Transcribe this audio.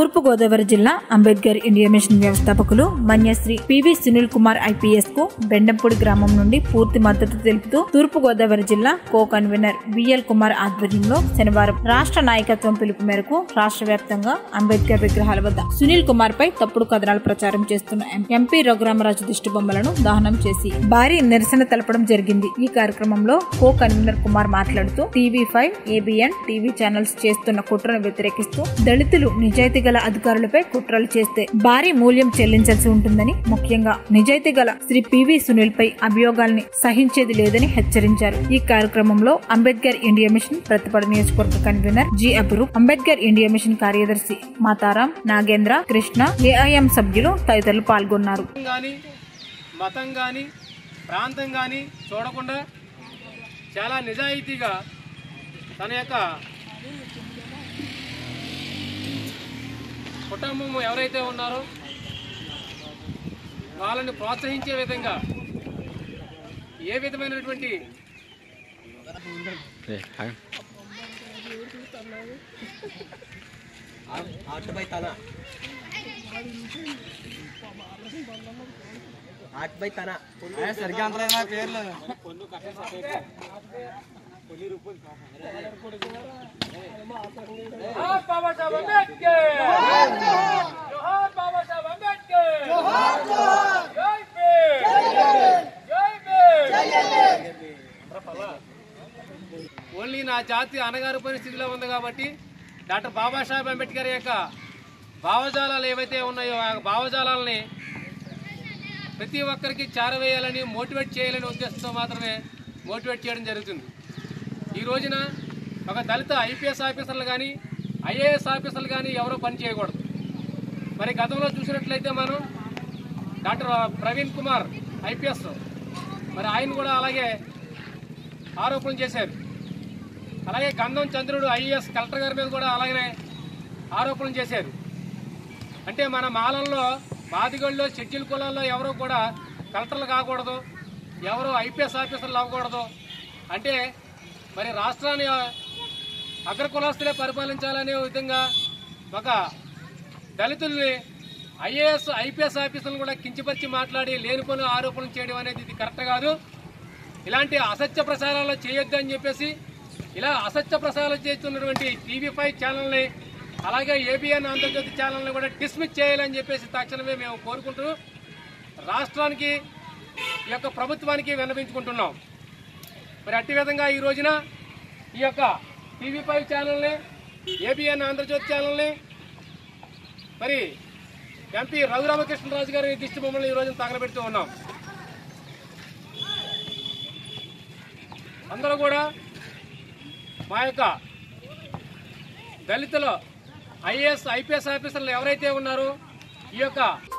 తూర్పు గోదావరి జిల్లా Ambedkar India mission వ్యవస్థాపకులు మన్యశ్రీ పివి సునీల్ కుమార్ ఐపీఎస్ కు బెండంపూడి గ్రామం నుండి పూర్తి మద్దతు తెలుపుతూ తూర్పు గోదావరి జిల్లా కో కన్వీనర్ బిఎల్ కుమార్ ఆధ్వర్యంలో శనివారం రాష్ట్ర నాయకత్వం పిలుపు మేరకు రాష్ట్ర వ్యాప్తంగా అంబేద్కర్ విగ్రహాల వద్ద సునీల్ కుమార్ పై తప్పుడు కథనాలు ప్రచారం చేస్తున్న ఎం- ఎంపీ రఘురామరాజు దిష్టి బొమ్మలను దహనం చేసి భారీ నిరసన తెలపడం జరిగింది ఈ కార్యక్రమంలో కో కన్వీనర్ కుమార్ మాట్లాడుతూ TV five ABN TV channels చేస్తున్న కుట్రను వ్యతిరేకిస్తూ దళితులు నిజాయితీ గల అధికారులపై కుట్రలు చేస్తే భారీ మూల్యం చెల్లించాల్సి ఉంటుందని ముఖ్యంగా నిజాయితీ గల శ్రీ పివి సునీల్ పై అభియోగాల్ని సహించేది లేదని హెచ్చరించారు ఈ కార్యక్రమంలో అంబేద్కర్ ఇండియా మిషన్ ప్రతిపడ నియోజకవర్గ కన్వీనర్ జి అబ్రూప్ అంబేద్కర్ ఇండియా మిషన్ కార్యదర్శి మాతారాం నాగేంద్ర కృష్ణ ఏఐఎం సభ్యులు తదితరులు పాల్గొన్నారు కానీ మతం కానీ ప్రాంతం కానీ చూడకుండా చాలా నిజాయితీగా తన యొక్క కుటుంబం ఎవరైతే ఉన్నారో వాళ్ళని ప్రోత్సహించే విధంగా ఏ విధమైనటువంటి आठ बाई तना आठ बाई तना సరిగ్గా అంతలేదు నా పేర్లు జోహార్ బాబాసాహెబ్ అంబేద్కర్ జోహార్ బాబాసాహెబ్ అంబేద్కర్ జై భీమ్ జై భీమ్ ఓన్లీ నా జాతి అనగారిపోయిన స్థితిలో ఉంది కాబట్టి డాక్టర్ బాబాసాహెబ్ అంబేద్కర్ యొక్క భావజాలాలు ఏవైతే ఉన్నాయో ఆ భావజాలాలని ప్రతి ఒక్కరికి చేరవేయాలని మోటివేట్ చేయాలనే ఉద్దేశంతో మాత్రమే మోటివేట్ చేయడం జరుగుతుంది ఈ రోజున ఒక దళిత ఐపీఎస్ ఆఫీసర్లు కానీ ఐఏఎస్ ఆఫీసర్లు కానీ ఎవరో పని చేయకూడదు మరి గతంలో చూసినట్లయితే మనం డాక్టర్ ప్రవీణ్ కుమార్ ఐపీఎస్ మరి ఆయన కూడా అలాగే ఆరోపణలు చేశారు అలాగే గంధం చంద్రుడు ఐఏఎస్ కలెక్టర్ గారి మీద కూడా అలాగనే ఆరోపణలు చేశారు అంటే మన మాలంలో బాదిగల్లో షెడ్యూల్ కులాల్లో ఎవరో కూడా కలెక్టర్లు కాకూడదు ఎవరు ఐపీఎస్ ఆఫీసర్లు అవ్వకూడదు అంటే మరి రాష్ట్రాన్ని అగ్ర కులస్తులే పరిపాలించాలనే విధంగా ఒక దళితుల్ని ఐఏఎస్ ఐపీఎస్ ఆఫీసర్లను కూడా కించపరిచి మాట్లాడి లేనిపోని ఆరోపణలు చేయడం అనేది ఇది కరెక్ట్ కాదు ఇలాంటి అసత్య ప్రసారాలు చేయొద్దు అని చెప్పేసి ఇలా అసత్య ప్రసారాలు చేస్తున్నటువంటి టీవీ ఫైవ్ ఛానల్ని అలాగే ఏబిఎన్ ఆంధ్రజ్యోతి ఛానల్ని కూడా డిస్మిస్ చేయాలని చెప్పేసి తక్షణమే మేము కోరుకుంటూ రాష్ట్రానికి ఈ యొక్క ప్రభుత్వానికి విన్నవించుకుంటున్నాం మరి అట్టి విధంగా ఈ రోజున ఈ యొక్క టీవీ ఫైవ్ ఛానల్ని ఏబిఎన్ ఆంధ్రజ్యోతి ఛానల్ని మరి ఎంపీ రఘురామకృష్ణరాజు గారి దిష్టి బొమ్మలు ఈ రోజున తగలబెడుతూ ఉన్నాం అందరూ కూడా మా యొక్క దళితులు ఐఏఎస్ ఐపీఎస్ ఆఫీసర్లు ఎవరైతే ఉన్నారో ఈ యొక్క